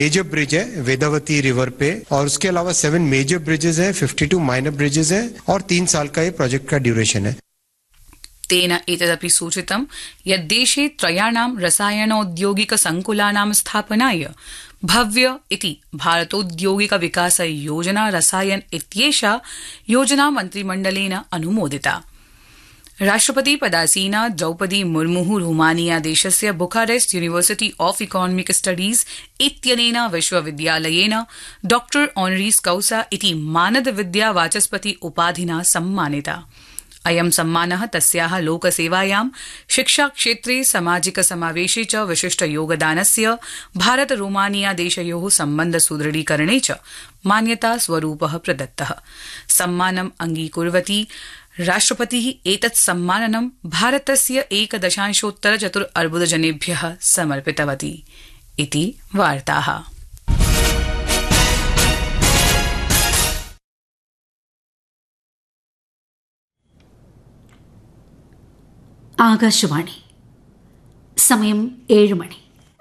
major bridge है Vedavati river पे और उसके अलावा सेवन मेजर ब्रिजेस हैं 52 माइनर ब्रिजेस हैं और तीन साल का ये प्रोजेक्ट का ड्यूरेशन है तेन एतदपि सूचितं यत् देशे त्रयाणां रसायनौद्योगिक संकुलानां स्थापनाय भव्य इति भारतौद्योगिक विकास योजना रसायन इत्येषा योजना मन्त्रिमण्डलेन अनुमोदिता राष्ट्रपति पदासीना द्रौपदी मुर्मु रोमानिया देशस्य Bucharest university of economic studies इत्यनेन विश्वविद्यालयेन डॉक्टर ऑनरीस कौसा इति मानद विद्या वाचस्पति उपाधिना सम्मानिता अयं सम्मानः तस्याः लोकसेवायां शिक्षाक्षेत्रे सामाजिक समावेशे च विशिष्ट योगदानस्य भारत रोमानिया देशयोः सम्बन्ध सुदृढीकरणे च मान्यता स्वरूपः प्रदत्तः सम्मानम् अङ्गीकुर्वती राष्ट्रपतिः एतत् सम्माननं भारतस्य एकदशांशोत्तर चतुर् अर्बुद जनेभ्यः समर्पितवती इति वार्ताः ആകാശവാണി സമയം ഏഴ് മണി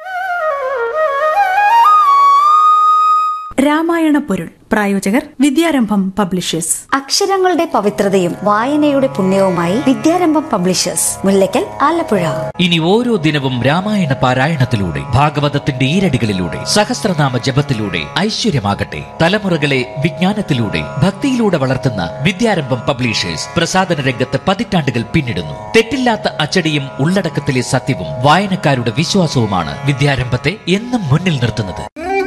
രാമായണ പൊരുൾ പ്രായോജകർ വിദ്യാരംഭം പബ്ലിഷേഴ്സ് അക്ഷരങ്ങളുടെ പവിത്രതയും വായനയുടെ പുണ്യവുമായി വിദ്യാരംഭം പബ്ലിഷേഴ്സ് മുല്ലയ്ക്കൽ ആലപ്പുഴ ഇനി ഓരോ ദിനവും രാമായണ പാരായണത്തിലൂടെ ഭാഗവതത്തിന്റെ ഈരടികളിലൂടെ സഹസ്രനാമ ജപത്തിലൂടെ ഐശ്വര്യമാകട്ടെ തലമുറകളെ വിജ്ഞാനത്തിലൂടെ ഭക്തിയിലൂടെ വളർത്തുന്ന വിദ്യാരംഭം പബ്ലിഷേഴ്സ് പ്രസാദന രംഗത്ത് പതിറ്റാണ്ടുകൾ പിന്നിടുന്നു തെറ്റില്ലാത്ത അച്ചടിയും ഉള്ളടക്കത്തിലെ സത്യവും വായനക്കാരുടെ വിശ്വാസവുമാണ് വിദ്യാരംഭത്തെ എന്നും മുന്നിൽ നിർത്തുന്നത്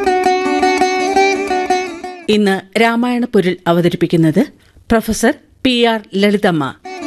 ഇന്ന് രാമായണ പൊരുൾ അവതരിപ്പിക്കുന്നത് പ്രൊഫസർ പി ആർ ലളിതമ്മ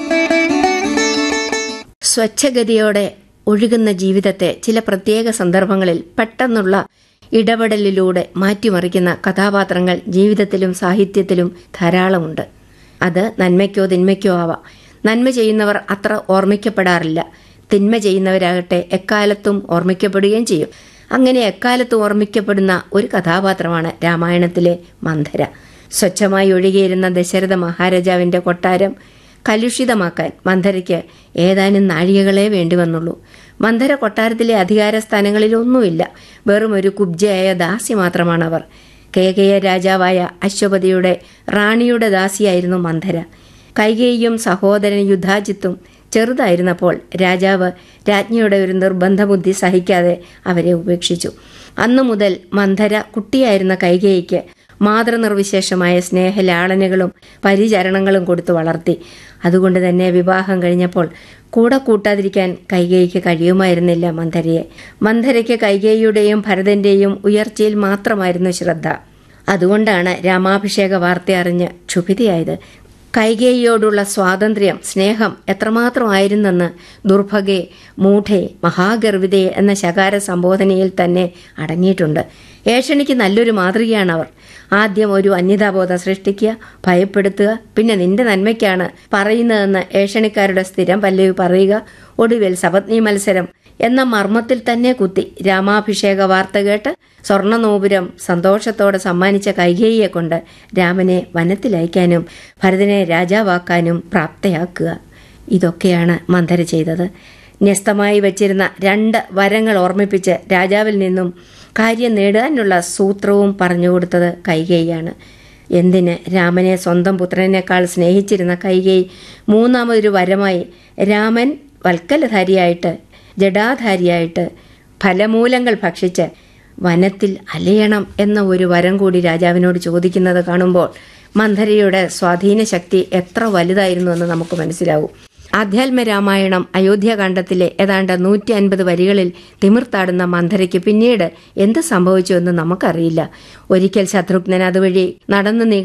സ്വച്ഛഗതിയോടെ ഒഴുകുന്ന ജീവിതത്തെ ചില പ്രത്യേക സന്ദർഭങ്ങളിൽ പെട്ടെന്നുള്ള ഇടപെടലിലൂടെ മാറ്റിമറിക്കുന്ന കഥാപാത്രങ്ങൾ ജീവിതത്തിലും സാഹിത്യത്തിലും ധാരാളമുണ്ട് അത് നന്മയ്ക്കോ തിന്മയ്ക്കോ ആവാം നന്മ ചെയ്യുന്നവർ അത്ര ഓർമ്മിക്കപ്പെടാറില്ല തിന്മ ചെയ്യുന്നവരാകട്ടെ എക്കാലത്തും ഓർമ്മിക്കപ്പെടുകയും ചെയ്യും അങ്ങനെ എക്കാലത്തും ഓർമ്മിക്കപ്പെടുന്ന ഒരു കഥാപാത്രമാണ് രാമായണത്തിലെ മന്ധര സ്വച്ഛമായി ഒഴുകിയിരുന്ന ദശരഥ മഹാരാജാവിന്റെ കൊട്ടാരം കലുഷിതമാക്കാൻ മന്ധരയ്ക്ക് ഏതാനും നാഴികകളെ വേണ്ടി വന്നുള്ളൂ മന്ധര കൊട്ടാരത്തിലെ അധികാര സ്ഥാനങ്ങളിലൊന്നുമില്ല വെറും ഒരു കുബ്ജയായ ദാസി മാത്രമാണവർ കേകയ രാജാവായ അശ്വപതിയുടെ റാണിയുടെ ദാസിയായിരുന്നു മന്ധര കൈകേയും സഹോദരൻ യുദ്ധാജിത്തും ചെറുതായിരുന്നപ്പോൾ രാജാവ് രാജ്ഞിയുടെ ഒരു നിർബന്ധ ബുദ്ധി സഹിക്കാതെ അവരെ ഉപേക്ഷിച്ചു അന്നു മുതൽ മന്ധര കുട്ടിയായിരുന്ന കൈകേയിക്ക് മാതൃനിർവിശേഷമായ സ്നേഹലാളനകളും പരിചരണങ്ങളും കൊടുത്തു വളർത്തി അതുകൊണ്ട് തന്നെ വിവാഹം കഴിഞ്ഞപ്പോൾ കൂടെ കൂട്ടാതിരിക്കാൻ കൈകേയിക്ക് കഴിയുമായിരുന്നില്ല മന്ധരയെ മന്ധരയ്ക്ക് കൈകേയിയുടെയും ഭരതന്റെയും ഉയർച്ചയിൽ മാത്രമായിരുന്നു ശ്രദ്ധ അതുകൊണ്ടാണ് രാമാഭിഷേക വാർത്ത അറിഞ്ഞ് ക്ഷുഭിതയായത് കൈകേയിയോടുള്ള സ്വാതന്ത്ര്യം സ്നേഹം എത്രമാത്രമായിരുന്നെന്ന് ദുർഭഗെ മൂഢെ മഹാഗർവിതെ എന്ന ശകാര സംബോധനയിൽ തന്നെ അടങ്ങിയിട്ടുണ്ട് ഏഷണിക്ക് നല്ലൊരു മാതൃകയാണ് അവർ ആദ്യം ഒരു അന്യതാബോധം സൃഷ്ടിക്കുക ഭയപ്പെടുത്തുക പിന്നെ നിന്റെ നന്മയ്ക്കാണ് പറയുന്നതെന്ന് ഏഷണിക്കാരുടെ സ്ഥിരം പല്ലവി പറയുക ഒടുവിൽ സപത്നി മത്സരം എന്ന മർമ്മത്തിൽ തന്നെ കുത്തി രാമാഭിഷേക വാർത്ത കേട്ട് സ്വർണ്ണനൂപുരം സന്തോഷത്തോടെ സമ്മാനിച്ച കൈകേയിയെ കൊണ്ട് രാമനെ വനത്തിലയക്കാനും ഭരതനെ രാജാവാക്കാനും പ്രാപ്തയാക്കുക ഇതൊക്കെയാണ് മന്ധര ചെയ്തത് ന്യസ്തമായി വച്ചിരുന്ന രണ്ട് വരങ്ങൾ ഓർമ്മിപ്പിച്ച് രാജാവിൽ നിന്നും കാര്യം നേടാനുള്ള സൂത്രവും പറഞ്ഞുകൊടുത്തത് കൈകേയിയാണ് എന്തിന് രാമനെ സ്വന്തം പുത്രനേക്കാൾ സ്നേഹിച്ചിരുന്ന കൈകേയി മൂന്നാമതൊരു വരമായി രാമൻ വൽക്കലധാരിയായിട്ട് ജഡാധാരിയായിട്ട് ഫലമൂലങ്ങൾ ഭക്ഷിച്ച് വനത്തിൽ അലയണം എന്ന ഒരു വരം കൂടി രാജാവിനോട് ചോദിക്കുന്നത് കാണുമ്പോൾ മന്ധരയുടെ സ്വാധീന ശക്തി എത്ര വലുതായിരുന്നു എന്ന് നമുക്ക് മനസ്സിലാവും ആധ്യാത്മ രാമായണം അയോധ്യാകാന്ഡത്തിലെ ഏതാണ്ട് നൂറ്റി അൻപത് വരികളിൽ തിമിർത്താടുന്ന മന്ധരയ്ക്ക് പിന്നീട് എന്ത് സംഭവിച്ചു എന്ന് നമുക്കറിയില്ല ഒരിക്കൽ ശത്രുഘ്നൻ അതുവഴി നടന്നു